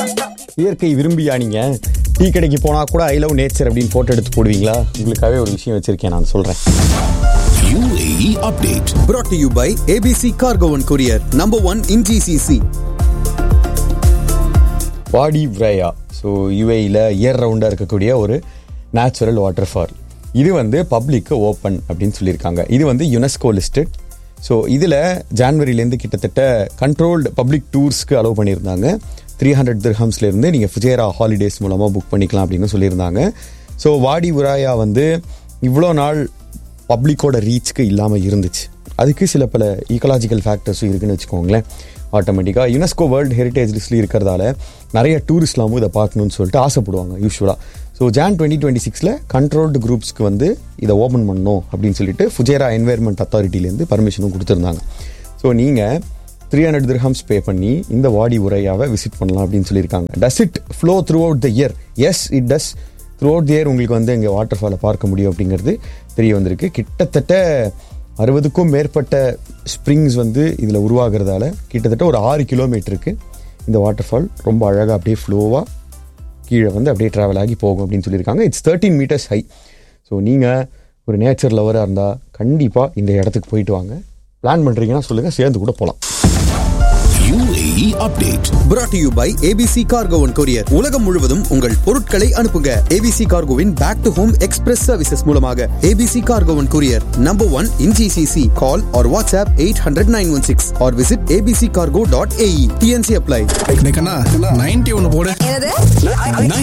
இயற்கை விரும்பியா நீங்க டீ கடைக்கு போனா கூட ஐ லவ் நேச்சர் அப்படின்னு போட்டோ எடுத்து போடுவீங்களா உங்களுக்காகவே ஒரு விஷயம் வச்சிருக்கேன் நான் சொல்றேன் UAE update. brought to you by ABC Cargo and Courier, number one in GCC. வாடி விரையா ஸோ யூஏயில் இயர் ரவுண்டாக இருக்கக்கூடிய ஒரு நேச்சுரல் வாட்டர் ஃபால் இது வந்து பப்ளிக்கு ஓப்பன் அப்படின்னு சொல்லியிருக்காங்க இது வந்து யுனெஸ்கோ லிஸ்டட் ஸோ இதில் ஜான்வரிலேருந்து கிட்டத்தட்ட கண்ட்ரோல்டு பப்ளிக் டூர்ஸ்க்கு அலோவ் பண்ணியிருந்தாங்க த்ரீ ஹண்ட்ரட் திர்ஹம்ஸ்லேருந்து நீங்கள் ஃபுஜேரா ஹாலிடேஸ் மூலமாக புக் பண்ணிக்கலாம் அப்படின்னு சொல்லியிருந்தாங்க ஸோ வாடி உராயா வந்து இவ்வளோ நாள் பப்ளிக்கோட ரீச்க்கு இல்லாமல் இருந்துச்சு அதுக்கு சில பல ஈக்கலாஜிக்கல் ஃபேக்டர்ஸும் இருக்குன்னு வச்சுக்கோங்களேன் ஆட்டோமேட்டிக்காக யுனெஸ்கோ வேர்ல்டு ஹெரிட்டேஜ் லிஸ்ட்ல இருக்கிறதால நிறைய டூரிஸ்ட்லாமும் இதை பார்க்கணும்னு சொல்லிட்டு ஆசைப்படுவாங்க யூஸ்வலாக ஸோ ஜான் டுவெண்ட்டி டுவெண்ட்டி சிக்ஸில் கண்ட்ரோல்டு குரூப்ஸ்க்கு வந்து இதை ஓப்பன் பண்ணணும் அப்படின்னு சொல்லிட்டு ஃபுஜேரா என்வைர்மெண்ட் அத்தாரிட்டிலேருந்து பர்மிஷனும் கொடுத்துருந்தாங்க ஸோ நீங்கள் த்ரீ ஹண்ட்ரட் திர்ஹம்ஸ் பே பண்ணி இந்த வாடி உரையாவை விசிட் பண்ணலாம் அப்படின்னு சொல்லியிருக்காங்க does it flow throughout the year yes it does throughout the year உங்களுக்கு வந்து இங்கே வாட்டர் ஃபாலை பார்க்க முடியும் அப்படிங்கிறது தெரிய வந்திருக்கு கிட்டத்தட்ட அறுபதுக்கும் மேற்பட்ட ஸ்ப்ரிங்ஸ் வந்து இதில் உருவாகிறதால கிட்டத்தட்ட ஒரு ஆறு கிலோமீட்டருக்கு இந்த வாட்டர் ஃபால் ரொம்ப அழகாக அப்படியே ஃப்ளோவாக கீழே வந்து அப்படியே ட்ராவல் ஆகி போகும் அப்படின்னு சொல்லியிருக்காங்க it's thirteen metres high so நீங்கள் ஒரு நேச்சர் லவராக இருந்தால் கண்டிப்பாக இந்த இடத்துக்கு போயிட்டு வாங்க பிளான் பண்ணுறீங்கன்னா சொல்லுங்கள் சேர்ந்து கூட போகலாம் UAE update. brought to you by ABC Cargo and Courier. உலகம் முழுவதும் உங்கள் பொருட்களை அனுப்புங்க ABC Cargoவின் back to home express services மூலமாக ABC Cargo and Courier, number one in GCC. Call or WhatsApp 800 916 or visit abccargo.ae. TNC apply. Ninety ஒன்னு போடு என்னது